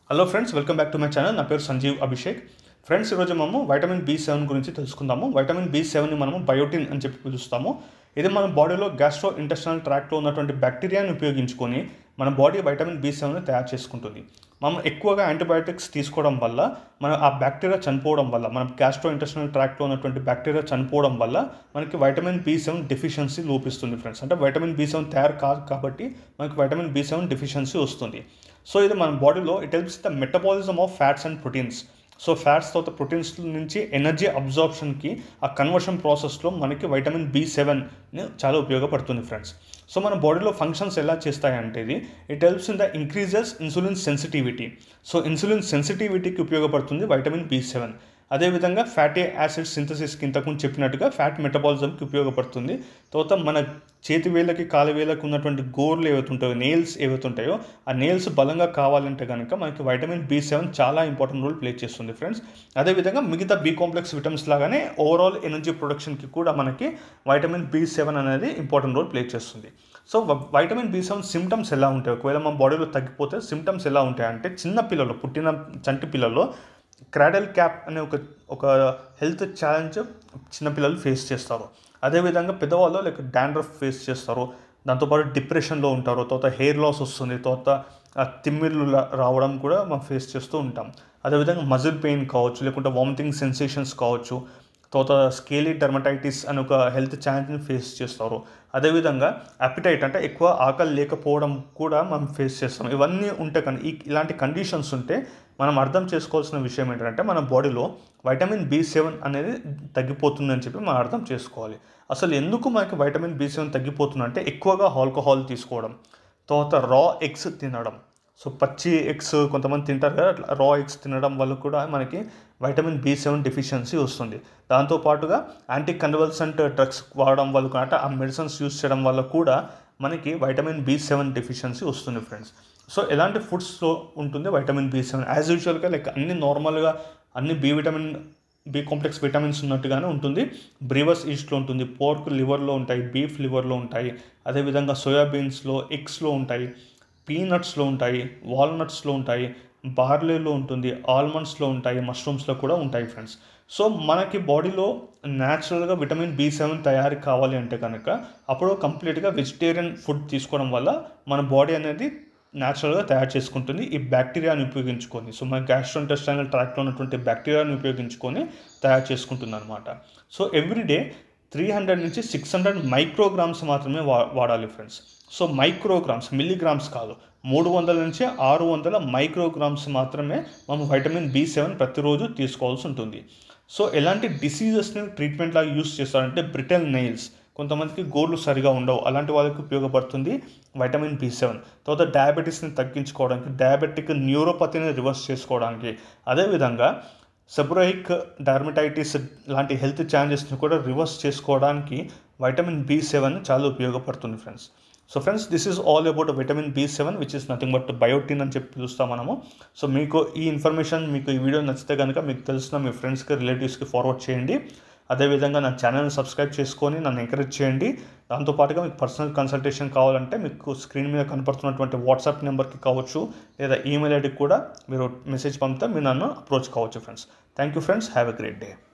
hello friends welcome back to my channel నా పేరు Sanjeev Abhishek friends ఈరోజు మనము వైటమిన్ బి సెవెన్ గురించి తెలుసుకుందాము వైటమిన్ బి సెవెన్ని మనము బయోటిన్ అని చెప్పి పిలుస్తాము ఇది మన బాడీలో గ్యాస్ట్రో ఇంటెస్టనల్ ట్రాక్ట్లో ఉన్నటువంటి బ్యాక్టీరియాని ఉపయోగించుకొని మన బాడీ వైటమిన్ బి సెవెన్ తయారు చేసుకుంటుంది మనం ఎక్కువగా యాంటీబయాటిక్స్ తీసుకోవడం వల్ల మన ఆ బ్యాక్టీరియా చనిపోవడం వల్ల మన గ్యాస్ట్రో ఇంటెస్టనల్ ట్రాక్ట్లో ఉన్నటువంటి బ్యాక్టీరియా చనిపోవడం వల్ల మనకి వైటమిన్ బి సెవెన్ డెఫిషియన్సీ లోపిస్తుంది ఫ్రెండ్స్ అంటే వైటమిన్ బి సెవెన్ తయారు కాదు కాబట్టి మనకి వైటమిన్ బి సెవెన్ డెఫిషియన్సీ వస్తుంది సో ఇది మన బాడీలో it helps the metabolism of fats and proteins so fats తర్వాత ప్రోటీన్స్ నుంచి ఎనర్జీ అబ్జార్ప్షన్కి ఆ కన్వర్షన్ ప్రాసెస్లో మనకి వైటమిన్ బి సెవెన్ చాలా ఉపయోగపడుతుంది ఫ్రెండ్స్ సో మన బాడీలో ఫంక్షన్స్ ఎలా చేస్తాయంటే ఇది it helps in the increases insulin sensitivity so insulin సెన్సిటివిటీకి ఉపయోగపడుతుంది వైటమిన్ బి సెవెన్ అదేవిధంగా ఫ్యాటీ యాసిడ్ సింథసిస్కి ఇంతకుముందు చెప్పినట్టుగా ఫ్యాట్ మెటబాలిజంకి ఉపయోగపడుతుంది తర్వాత మన చేతి వేళ్ళకి కాలు వేళ్ళకి ఉన్నటువంటి గోర్లు ఏవైతే ఉంటాయో నెయిల్స్ ఏవైతే ఉంటాయో ఆ నెయిల్స్ బలంగా కావాలంటే కనుక మనకి వైటమిన్ బి సెవెన్ చాలా ఇంపార్టెంట్ రోల్ ప్లే చేస్తుంది ఫ్రెండ్స్ అదేవిధంగా మిగతా బి కాంప్లెక్స్ విటమిన్స్ లాగానే ఓవరాల్ ఎనర్జీ ప్రొడక్షన్కి కూడా మనకి వైటమిన్ బి సెవెన్ అనేది ఇంపార్టెంట్ రోల్ ప్లే చేస్తుంది so vitamin B seven symptoms ఎలా ఉంటాయి ఒకవేళ మన బాడీలో తగ్గిపోతే సిమ్టమ్స్ ఎలా ఉంటాయి అంటే చిన్న పిల్లలు పుట్టిన చంటి పిల్లల్లో క్రాడల్ క్యాప్ అనే ఒక ఒక హెల్త్ ఛాలెంజ్ చిన్నపిల్లలు ఫేస్ చేస్తారు అదేవిధంగా పెద్దవాళ్ళు లైక్ డాండ్రఫ్ ఫేస్ చేస్తారు దాంతోపాటు డిప్రెషన్లో ఉంటారు తర్వాత హెయిర్ లాస్ వస్తుంది తర్వాత తిమ్మిర్లు రావడం కూడా మనం ఫేస్ చేస్తూ ఉంటాం అదేవిధంగా మజిల్ పెయిన్ కావచ్చు లేకుంటే వామిటింగ్ సెన్సేషన్స్ కావచ్చు తర్వాత స్కేలీ డర్మటైటిస్ అని ఒక హెల్త్ ఛాలెంజ్ని ఫేస్ చేస్తారు అదేవిధంగా అపిటైట్ అంటే ఎక్కువ ఆకలి లేకపోవడం కూడా మనం ఫేస్ చేస్తాం ఇవన్నీ ఉంటే కానీ ఈ ఇలాంటి కండిషన్స్ ఉంటే మనం అర్థం చేసుకోవాల్సిన విషయం ఏంటంటే మన బాడీలో వైటమిన్ బి సెవెన్ అనేది తగ్గిపోతుందని చెప్పి మనం అర్థం చేసుకోవాలి అసలు ఎందుకు మనకి వైటమిన్ బి సెవెన్ తగ్గిపోతుందంటే ఎక్కువగా ఆల్కహాల్ తీసుకోవడం తర్వాత రా ఎగ్స్ తినడం సో పచ్చి ఎగ్స్ కొంతమంది తింటారు కదా అట్లా రా ఎగ్స్ తినడం వల్ల కూడా మనకి వైటమిన్ బి సెవెన్ డెఫిషియన్సీ వస్తుంది దాంతోపాటుగా యాంటీ కన్వల్సెంట్ డ్రగ్స్ వాడడం వల్ల అంటే ఆ మెడిసిన్స్ యూస్ చేయడం వల్ల కూడా మనకి వైటమిన్ బి సెవెన్ డెఫిషియన్సీ వస్తుంది ఫ్రెండ్స్ సో ఎలాంటి ఫుడ్స్లో ఉంటుంది వైటమిన్ బి సెవెన్ యాజ్ యూజువల్గా లైక్ అన్ని నార్మల్గా అన్ని B vitamin B complex vitamins ఉన్నట్టుగానే ఉంటుంది బ్రీవస్ ఈస్ట్లో ఉంటుంది పోర్క్ లివర్లో ఉంటాయి బీఫ్ లివర్లో ఉంటాయి అదేవిధంగా సోయాబీన్స్లో ఎగ్స్లో ఉంటాయి పీనట్స్లో ఉంటాయి వాల్నట్స్లో ఉంటాయి బార్లీలో ఉంటుంది ఆల్మండ్స్లో ఉంటాయి మష్రూమ్స్లో కూడా ఉంటాయి ఫ్రెండ్స్ సో మనకి బాడీలో న్యాచురల్గా విటమిన్ బి సెవెన్ తయారు కావాలి అంటే కనుక అప్పుడు కంప్లీట్గా వెజిటేరియన్ ఫుడ్ తీసుకోవడం వల్ల మన బాడీ అనేది న్యాచురల్గా తయారు చేసుకుంటుంది ఈ బ్యాక్టీరియాని ఉపయోగించుకొని సో మన గ్యాస్ట్రోఇంటెస్టైనల్ ట్రాక్ట్లో ఉన్నటువంటి బ్యాక్టీరియాని ఉపయోగించుకొని తయారు చేసుకుంటుంది అనమాట సో ఎవ్రీడే త్రీ హండ్రెడ్ నుంచి సిక్స్ హండ్రెడ్ మైక్రోగ్రామ్స్ మాత్రమే వా వాడాలి ఫ్రెండ్స్ సో మైక్రోగ్రామ్స్ మిల్లీగ్రామ్స్ కాదు మూడు వందల నుంచి ఆరు వందల మైక్రోగ్రామ్స్ మాత్రమే మనం వైటమిన్ బి సెవెన్ ప్రతిరోజు తీసుకోవాల్సి ఉంటుంది సో ఎలాంటి డిసీజెస్ని ట్రీట్మెంట్ లాగా యూస్ చేస్తారంటే బ్రిటల్ నెయిల్స్ కొంతమందికి గోర్లు సరిగా ఉండవు అలాంటి వాళ్ళకి ఉపయోగపడుతుంది వైటమిన్ బి సెవెన్ తర్వాత డయాబెటీస్ని తగ్గించుకోవడానికి డయాబెటిక్ న్యూరోపతిని రివర్స్ చేసుకోవడానికి అదేవిధంగా సెబ్రోయిక్ డర్మటైటిస్ లాంటి హెల్త్ ఛాలెంజెస్ని కూడా రివర్స్ చేసుకోవడానికి వైటమిన్ బి సెవెన్ చాలా ఉపయోగపడుతుంది friends so friends this is all about vitamin B seven which is nothing but biotin అని చెప్పి పిలుస్తాం మనము సో మీకు ఈ ఇన్ఫర్మేషన్ మీకు ఈ వీడియో నచ్చితే కనుక మీకు తెలిసిన మీ ఫ్రెండ్స్కి రిలేటివ్స్కి ఫార్వర్డ్ చేయండి అదేవిధంగా నా ఛానల్ని సబ్స్క్రైబ్ చేసుకొని నన్ను ఎంకరేజ్ చేయండి దాంతోపాటుగా మీకు పర్సనల్ కన్సల్టేషన్ కావాలంటే మీకు స్క్రీన్ మీద కనపడుతున్నటువంటి వాట్సాప్ నెంబర్కి కావచ్చు లేదా ఈమెయిల్ ఐడికి కూడా మీరు మెసేజ్ పంపితే మీరు నన్ను అప్రోచ్ కావచ్చు friends thank you friends have a great day